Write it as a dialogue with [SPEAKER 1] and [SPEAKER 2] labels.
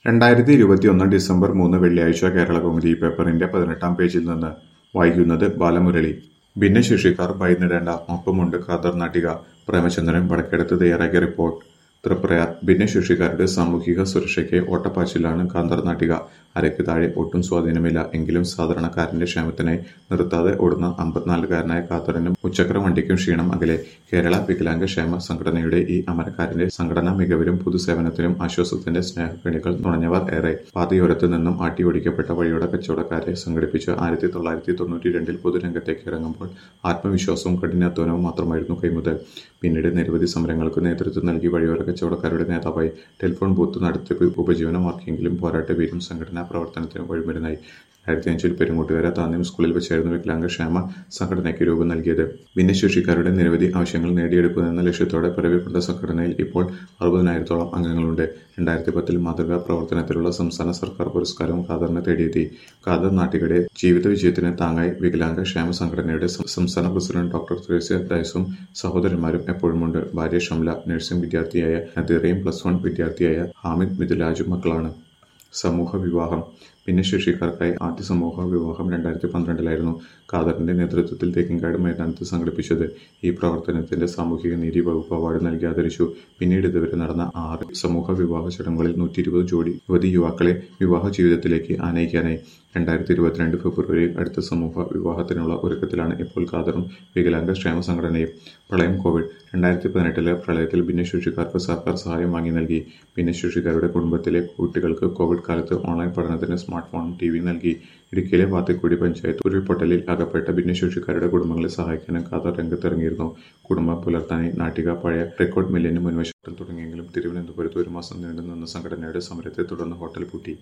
[SPEAKER 1] രണ്ടായിരത്തി ഇരുപത്തിയൊന്ന് ഡിസംബർ മൂന്ന് വെള്ളിയാഴ്ച കേരളകൗമുദി പേപ്പറിന്റെ പതിനെട്ടാം പേജിൽ നിന്ന് വായിക്കുന്നത് ബാലമുരളി ഭിന്നശേഷിക്കാർ ഭയന്നിടേണ്ട ഒപ്പമുണ്ട് ഖാദർ നാട്ടിക പ്രേമചന്ദ്രൻ വടക്കെടുത്ത് തയ്യാറാക്കിയ റിപ്പോർട്ട് തൃപ്രയാർ ഭിന്നശേഷിക്കാരുടെ സാമൂഹിക സുരക്ഷയ്ക്ക് ഓട്ടപ്പാച്ചിലാണ് ഖാദർ നാട്ടിക അരയ്ക്ക് താഴെ ഒട്ടും സ്വാധീനമില്ല എങ്കിലും സാധാരണക്കാരന്റെ ക്ഷേമത്തിനായി നിർത്താതെ ഓടുന്ന അമ്പത്തിനാലുകാരനായ ഖാദറിനും മുച്ചക്ര വണ്ടിക്കും ക്ഷീണം അകലെ കേരള വികലാംഗ ക്ഷേമ സംഘടനയുടെ ഈ അമരക്കാരന്റെ സംഘടനാ മികവിലും പൊതുസേവനത്തിനും ആശ്വാസത്തിന്റെ സ്നേഹക്കണികൾ നുണഞ്ഞവർ ഏറെ പാതയോരത്ത് നിന്നും ആട്ടിയോടിക്കപ്പെട്ട വഴിയോര കച്ചവടക്കാരെ സംഘടിപ്പിച്ച് ആയിരത്തി തൊള്ളായിരത്തി തൊണ്ണൂറ്റി രണ്ടിൽ പൊതുരംഗത്തേക്ക് ഇറങ്ങുമ്പോൾ ആത്മവിശ്വാസവും കഠിനാധ്വാനവും മാത്രമായിരുന്നു കൈമുതൽ പിന്നീട് നിരവധി സമരങ്ങൾക്ക് നേതൃത്വം നൽകി വഴിയോര കച്ചവടക്കാരുടെ നേതാവായി ടെലിഫോൺ ബൂത്ത് നടത്തിപ്പ് ഉപജീവനമാക്കിയെങ്കിലും പോരാട്ട വീരും സംഘടനാ പ്രവർത്തനത്തിന് വഴിമരുന്നായി രണ്ടായിരത്തി അഞ്ചിൽ പെരുങ്ങോട്ടുകര താന്യം സ്കൂളിൽ വെച്ചായിരുന്നു വികലാംഗ ക്ഷേമ സംഘടനയ്ക്ക് രൂപം നൽകിയത് ഭിന്നശേഷിക്കാരുടെ നിരവധി ആവശ്യങ്ങൾ നേടിയെടുക്കുക എന്ന ലക്ഷ്യത്തോടെ പിറവിക്കൊണ്ട സംഘടനയിൽ ഇപ്പോൾ അറുപതിനായിരത്തോളം അംഗങ്ങളുണ്ട് രണ്ടായിരത്തി പത്തിൽ മാതൃകാ പ്രവർത്തനത്തിലുള്ള സംസ്ഥാന സർക്കാർ പുരസ്കാരവും ഖാദറിനെ തേടിയെത്തി ഖാദർ നാട്ടികയുടെ ജീവിത വിജയത്തിന് താങ്ങായി വികലാംഗ ക്ഷേമ സംഘടനയുടെ സം- സംസ്ഥാന പ്രസിഡന്റ് ഡോക്ടർ ത്രേസ്യ ഡയസും സഹോദരന്മാരും എപ്പോഴുമുണ്ട് ഭാര്യ ഷംല നഴ്സിംഗ് വിദ്യാർത്ഥിയായ നദീറയും പ്ലസ് വൺ വിദ്യാർത്ഥിയായ ഹാമിദ് മിഥുലാജും മക്കളാണ് സമൂഹ വിവാഹം ഭിന്നശേഷിക്കാർക്കായി ആദ്യ സമൂഹ വിവാഹം രണ്ടായിരത്തി പന്ത്രണ്ടിലായിരുന്നു ഖാദറിന്റെ നേതൃത്വത്തിൽ തേക്കിൻകാട് മൈതാനത്ത് സംഘടിപ്പിച്ചത് ഈ പ്രവർത്തനത്തിന്റെ സാമൂഹിക നീതി വകുപ്പ് അവാർഡ് നൽകി ആദരിച്ചു പിന്നീട് ഇതുവരെ നടന്ന ആറ് സമൂഹ വിവാഹ ചടങ്ങുകളിൽ നൂറ്റി ഇരുപത് ജോഡി യുവതി യുവാക്കളെ വിവാഹ ജീവിതത്തിലേക്ക് ആനയിക്കാനായി രണ്ടായിരത്തി ഇരുപത്തിരണ്ട് ഫെബ്രുവരിയിൽ അടുത്ത സമൂഹ വിവാഹത്തിനുള്ള ഒരുക്കത്തിലാണ് ഇപ്പോൾ ഖാദറും വികലാംഗ ക്ഷേമ സംഘടനയും പ്രളയം കോവിഡ് രണ്ടായിരത്തി പതിനെട്ടിലെ പ്രളയത്തിൽ ഭിന്നശേഷിക്കാർക്ക് സർക്കാർ സഹായം വാങ്ങി നൽകി ഭിന്നശേഷിക്കാരുടെ കുടുംബത്തിലെ കുട്ടികൾക്ക് കോവിഡ് കാലത്ത് ഓൺലൈൻ പഠനത്തിന് സ്മാർട്ട് ഫോണും ടി വി നൽകി ഇടുക്കിയിലെ വാത്തിക്കുടി പഞ്ചായത്ത് ഉരുൾപൊട്ടലിൽ അകപ്പെട്ട ഭിന്നശേഷിക്കാരുടെ കുടുംബങ്ങളെ സഹായിക്കാനും ഖാദർ രംഗത്തിറങ്ങിയിരുന്നു കുടുംബം പുലർത്താനായി നാട്ടിക പഴയ റെക്കോർഡ് മില്ലിന് മുൻവശത്തിൽ തുടങ്ങിയെങ്കിലും തിരുവനന്തപുരത്ത് ഒരു മാസം നീണ്ടുനിന്ന സംഘടനയുടെ സമരത്തെ തുടർന്ന് ഹോട്ടൽ പൂട്ടി